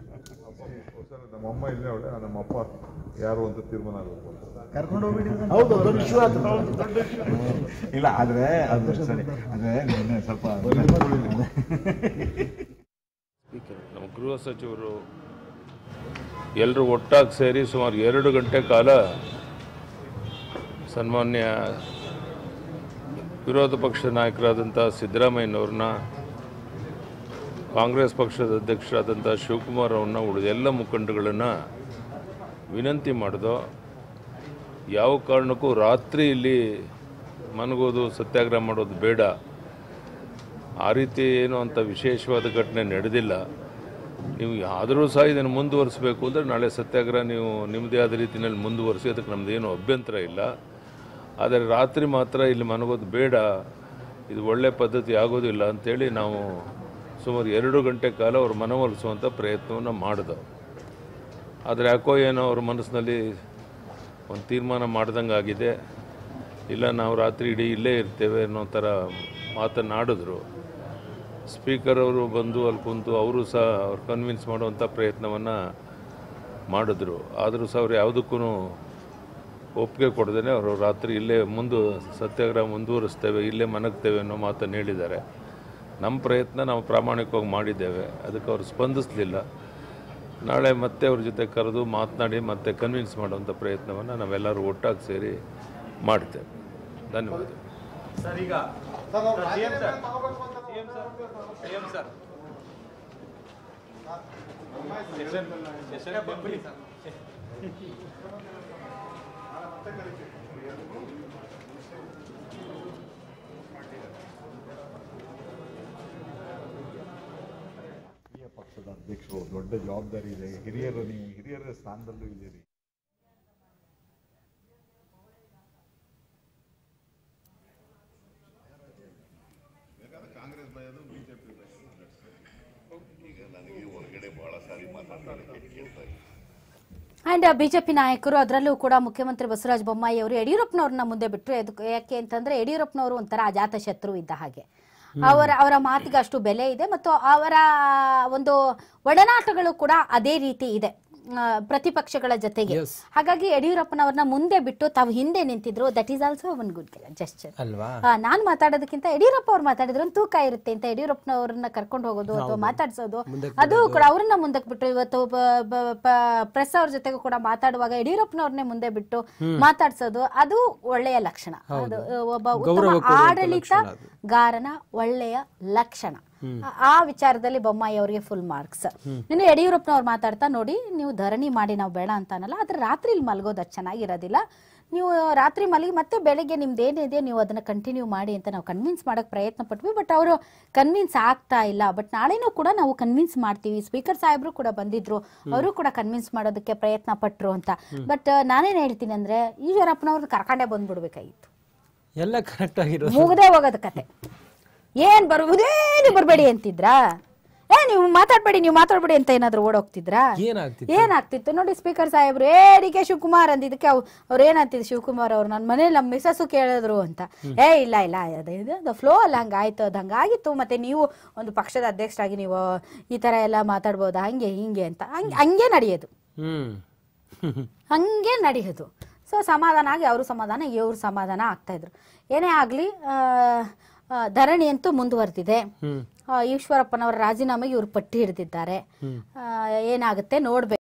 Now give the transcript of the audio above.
ನಮ್ಮ ಅಮ್ಮ ಇಲ್ಲೇ ಅವಳೆ ನಮ್ಮ ಅಪ್ಪ ಯಾರು ಅಂತ ತೀರ್ಮಾನ ಆಗಬೇಕು ಅಂತ ಕರ್ಕೊಂಡು ಹೋಗ್ಬಿಟ್ಟಿದ್ರೆ ಹೌದು ದೊಡ್ಡ ಇಶ್ಯೂ ಆಯ್ತು ಇಲ್ಲ ಆದ್ರೆ ಅದು ಸರಿ ಅಂದ್ರೆ ನಿನ್ನೆ ಸ್ವಲ್ಪ ನಮ್ಮ ಗೃಹ ಸಚಿವರು ಎಲ್ಲರೂ ಒಟ್ಟಾಗಿ ಸೇರಿ ಸುಮಾರು ಎರಡು ಗಂಟೆ ಕಾಲ ಸನ್ಮಾನ್ಯ ವಿರೋಧ ಪಕ್ಷದ ನಾಯಕರಾದಂಥ ಸಿದ್ದರಾಮಯ್ಯನವ್ರನ್ನ ಕಾಂಗ್ರೆಸ್ ಪಕ್ಷದ ಅಧ್ಯಕ್ಷರಾದಂಥ ಶಿವಕುಮಾರ್ ಅವ್ರನ್ನ ಉಳಿದ ಎಲ್ಲ ಮುಖಂಡಗಳನ್ನು ವಿನಂತಿ ಮಾಡಿದೋ ಯಾವ ಕಾರಣಕ್ಕೂ ರಾತ್ರಿ ಇಲ್ಲಿ ಮನಗೋದು ಸತ್ಯಾಗ್ರಹ ಮಾಡೋದು ಬೇಡ ಆ ರೀತಿ ಏನು ಅಂತ ವಿಶೇಷವಾದ ಘಟನೆ ನಡೆದಿಲ್ಲ ನೀವು ಆದರೂ ಸಹ ಇದನ್ನು ಮುಂದುವರಿಸಬೇಕು ಅಂದರೆ ನಾಳೆ ಸತ್ಯಾಗ್ರಹ ನೀವು ನಿಮ್ಮದೇ ಆದ ರೀತಿಯಲ್ಲಿ ಮುಂದುವರಿಸಿ ಅದಕ್ಕೆ ನಮ್ಮದೇನು ಅಭ್ಯಂತರ ಇಲ್ಲ ಆದರೆ ರಾತ್ರಿ ಮಾತ್ರ ಇಲ್ಲಿ ಮನಗೋದು ಬೇಡ ಇದು ಒಳ್ಳೆ ಪದ್ಧತಿ ಆಗೋದಿಲ್ಲ ಅಂಥೇಳಿ ನಾವು ಸುಮಾರು ಎರಡು ಗಂಟೆ ಕಾಲ ಅವ್ರ ಮನವೊಲಿಸುವಂಥ ಪ್ರಯತ್ನವನ್ನು ಮಾಡಿದೆವು ಆದರೆ ಯಾಕೋ ಏನೋ ಅವ್ರ ಮನಸ್ಸಿನಲ್ಲಿ ಒಂದು ತೀರ್ಮಾನ ಮಾಡ್ದಂಗೆ ಆಗಿದೆ ಇಲ್ಲ ನಾವು ರಾತ್ರಿ ಇಡೀ ಇಲ್ಲೇ ಇರ್ತೇವೆ ಅನ್ನೋ ಥರ ಮಾತನ್ನಾಡಿದ್ರು ಸ್ಪೀಕರ್ ಅವರು ಬಂದು ಅಲ್ಲಿ ಕುಂತು ಅವರು ಸಹ ಅವ್ರು ಕನ್ವಿನ್ಸ್ ಮಾಡುವಂಥ ಪ್ರಯತ್ನವನ್ನು ಮಾಡಿದ್ರು ಆದರೂ ಸಹ ಅವ್ರು ಯಾವುದಕ್ಕೂ ಒಪ್ಪಿಗೆ ಕೊಡದೇ ಅವರು ರಾತ್ರಿ ಇಲ್ಲೇ ಮುಂದು ಸತ್ಯಾಗ್ರಹ ಮುಂದುವರಿಸ್ತೇವೆ ಇಲ್ಲೇ ಮನಗ್ತೇವೆ ಅನ್ನೋ ಮಾತನ್ನು ಹೇಳಿದ್ದಾರೆ ನಮ್ಮ ಪ್ರಯತ್ನ ನಾವು ಪ್ರಾಮಾಣಿಕವಾಗಿ ಮಾಡಿದ್ದೇವೆ ಅದಕ್ಕೆ ಅವರು ಸ್ಪಂದಿಸಲಿಲ್ಲ ನಾಳೆ ಮತ್ತೆ ಅವ್ರ ಜೊತೆ ಕರೆದು ಮಾತನಾಡಿ ಮತ್ತೆ ಕನ್ವಿನ್ಸ್ ಮಾಡುವಂಥ ಪ್ರಯತ್ನವನ್ನು ನಾವೆಲ್ಲರೂ ಒಟ್ಟಾಗಿ ಸೇರಿ ಮಾಡ್ತೇವೆ ಧನ್ಯವಾದ ಸರ್ ಈಗ CM sir CM sir CM sir session session ಬನ್ನಿ ಸರ್ ಹಿರಿಯ ಪಕ್ಷದ ಅಧ್ಯಕ್ಷರು ದೊಡ್ಡ ಜವಾಬ್ದಾರಿ ಇದೆ ಹಿರಿಯರು ನೀವು ಹಿರಿಯರ ಸ್ಥಾನದಲ್ಲೂ ಇದ್ದೀರಿ ಅಂಡ್ ಬಿಜೆಪಿ ನಾಯಕರು ಅದರಲ್ಲೂ ಕೂಡ ಮುಖ್ಯಮಂತ್ರಿ ಬಸವರಾಜ ಬೊಮ್ಮಾಯಿ ಅವರು ಯಡಿಯೂರಪ್ಪನವ್ರನ್ನ ಮುಂದೆ ಬಿಟ್ಟರು ಅದಕ್ಕೆ ಯಾಕೆ ಅಂತಂದ್ರೆ ಯಡಿಯೂರಪ್ಪನವರು ಒಂಥರ ಅಜಾತ ಶತ್ರು ಇದ್ದ ಹಾಗೆ ಅವರ ಅವರ ಮಾತಿಗೆ ಅಷ್ಟು ಬೆಲೆ ಇದೆ ಮತ್ತು ಅವರ ಒಂದು ಒಡನಾಟಗಳು ಕೂಡ ಅದೇ ರೀತಿ ಇದೆ ಆ, ಪ್ರತಿಪಕ್ಷಗಳ ಜೊತೆಗೆ ಹಾಗಾಗಿ ಯಡಿಯೂರಪ್ಪನವ್ರನ್ನ ಮುಂದೆ ಬಿಟ್ಟು ತಾವು ಹಿಂದೆ ನಿಂತಿದ್ರು that is also one good gesture ಅಲ್ವಾ ನಾನ್ ಮಾತಾಡೋದಕ್ಕಿಂತ ಯಡಿಯೂರಪ್ಪ ಅವ್ರು ಮಾತಾಡಿದ್ರು ಒಂದು ತೂಕ ಇರುತ್ತೆ ಅಂತ ಯಡಿಯೂರಪ್ಪನವ್ರನ್ನ ಕರ್ಕೊಂಡು ಹೋಗೋದು ಅಥವಾ ಮಾತಾಡ್ಸೋದು ಅದು ಕೂಡ ಅವ್ರನ್ನ ಮುಂದಕ್ಕೆ ಬಿಟ್ಟು ಇವತ್ತು ಪ್ರೆಸ್ ಅವ್ರ ಜೊತೆಗೂ ಕೂಡ ಮಾತಾಡುವಾಗ ಯಡಿಯೂರಪ್ಪನವ್ರನ್ನೇ ಮುಂದೆ ಬಿಟ್ಟು ಮಾತಾಡ್ಸೋದು ಅದು ಒಳ್ಳೆಯ ಲಕ್ಷಣ ಅದು ಒಬ್ಬ ಉತ್ತಮ ಆಡಳಿತಗಾರನ ಒಳ್ಳೆಯ ಲಕ್ಷಣ ಆ- ಆ ವಿಚಾರದಲ್ಲಿ ಬೊಮ್ಮಾಯಿ ಅವರಿಗೆ ಫುಲ್ ಮಾರ್ಕ್ಸ್ ಇನ್ನು ಯಡಿಯೂರಪ್ಪನವ್ರು ಮಾತಾಡ್ತಾ ನೋಡಿ ನೀವು ಧರಣಿ ಮಾಡಿ ನಾವು ಬೇಡ ಅಂತ ಅನ್ನಲ್ಲ ಆದ್ರೆ ರಾತ್ರಿ ಇಲ್ಲಿ ಮಲಗೋದು ಅಷ್ಟು ಚೆನ್ನಾಗಿರೋದಿಲ್ಲ ನೀವು ರಾತ್ರಿ ಮಲಗಿ ಮತ್ತೆ ಬೆಳಗ್ಗೆ ನಿಮ್ದು ಏನಿದೆ ನೀವು ಅದನ್ನ ಕಂಟಿನ್ಯೂ ಮಾಡಿ ಅಂತ ನಾವು ಕನ್ವಿನ್ಸ್ ಮಾಡಕ್ ಪ್ರಯತ್ನ ಪಟ್ವಿ ಬಟ್ ಅವರು ಕನ್ವಿನ್ಸ್ ಆಗ್ತಾ ಇಲ್ಲ ಬಟ್ ನಾಳೆನೂ ಕೂಡ ನಾವು ಕನ್ವಿನ್ಸ್ ಮಾಡ್ತೀವಿ ಸ್ಪೀಕರ್ ಸಾಹೇಬ್ರು ಕೂಡ ಬಂದಿದ್ರು ಅವರು ಕೂಡ ಕನ್ವಿನ್ಸ್ ಮಾಡೋದಕ್ಕೆ ಪ್ರಯತ್ನ ಪಟ್ರು ಅಂತ ಬಟ್ ನಾನೇನ್ ಹೇಳ್ತೀನಿ ಅಂದ್ರೆ ಈಶ್ವರಪ್ಪನವ್ರನ್ನ ಕರ್ಕೊಂಡೇ ಬಂದ್ಬಿಡ್ಬೇಕಾಗಿತ್ತು ಎಲ್ಲ ಕರೆಕ್ಟ್ ಆಗಿರೋದು ಮುಗ್ದೇ ಹೋಗೋದು ಕತೆ ಏನ್ ಬರುವುದೇನು ಬರಬೇಡಿ ಅಂತಿದ್ರಾ ಏ ನೀವು ಮಾತಾಡ್ಬೇಡಿ ನೀವು ಮಾತಾಡ್ಬೇಡಿ ಅಂತ ಏನಾದ್ರು ಓಡೋಗ್ತಿದ್ರಾ ಏನಾಗ್ತಿತ್ತು ಏನಾಗ್ತಿತ್ತು ನೋಡಿ ಸ್ಪೀಕರ್ ಸಾಹೇಬ್ರು ಏ ಡಿ ಕೆ ಶಿವಕುಮಾರ್ ಅಂದಿದ್ದಕ್ಕೆ ಅವ್- ಅವ್ರು ಏನಂತಿದ್ರು ಶಿವಕುಮಾರ್ ಅವ್ರು ನನ್ನ ಮನೇಲಿ ನಮ್ಮ ಮಿಸಸ್ಸು ಕೇಳಿದ್ರು ಅಂತ ಏ ಇಲ್ಲ ಇಲ್ಲ ಅದು ಇದು ಫ್ಲೋ ಅಲ್ಲ ಹಂಗಾಯ್ತು ಅದು ಹಂಗಾಗಿತ್ತು ಮತ್ತೆ ನೀವು ಒಂದು ಪಕ್ಷದ ಅಧ್ಯಕ್ಷರಾಗಿ ನೀವು ಈ ತರ ಎಲ್ಲ ಮಾತಾಡ್ಬೋದಾ ಹಂಗೆ ಹಿಂಗೆ ಅಂತ ಹಂಗೆ ಹಂಗೆ ನಡೆಯೋದು ಹ್ಮ್ ಹಂಗೆ ನಡೆಯೋದು ಸೊ ಸಮಾಧಾನ ಆಗಿ ಅವರು ಸಮಾಧಾನ ಇವ್ರು ಸಮಾಧಾನ ಆಗ್ತಾ ಇದ್ರು ಏನೇ ಆಗಲಿ ಧರಣಿ ಅಂತೂ ಮುಂದುವರೆದಿದೆ ಆ, ಈಶ್ವರಪ್ಪನವರ ರಾಜೀನಾಮೆಗೆ ಇವ್ರು ಪಟ್ಟಿ ಹಿಡಿದಿದ್ದಾರೆ ಆ, ಏನಾಗುತ್ತೆ ನೋಡ್ಬೇಕು